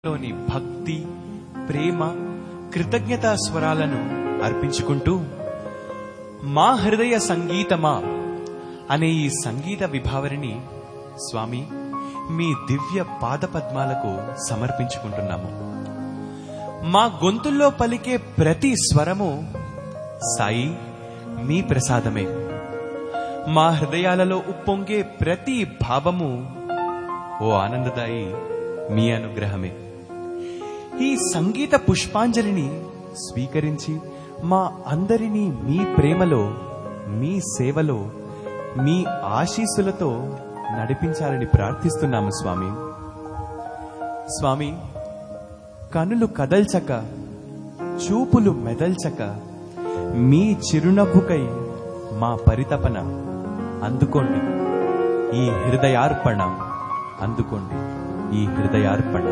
లోని భక్తి ప్రేమ కృతజ్ఞతా స్వరాలను అర్పించుకుంటూ మా హృదయ సంగీతమా అనే ఈ సంగీత విభావరిని స్వామి మీ దివ్య పాదపద్మాలకు సమర్పించుకుంటున్నాము మా గొంతుల్లో పలికే ప్రతి స్వరము సాయి మీ ప్రసాదమే మా హృదయాలలో ఉప్పొంగే ప్రతి భావము ఓ ఆనందదాయి మీ అనుగ్రహమే ఈ సంగీత పుష్పాంజలిని స్వీకరించి మా అందరినీ మీ ప్రేమలో మీ సేవలో మీ ఆశీస్సులతో నడిపించాలని ప్రార్థిస్తున్నాము స్వామి స్వామి కనులు కదల్చక చూపులు మెదల్చక మీ చిరునవ్వుకై మా పరితపన అందుకోండి ఈ హృదయార్పణ అందుకోండి ఈ హృదయార్పణ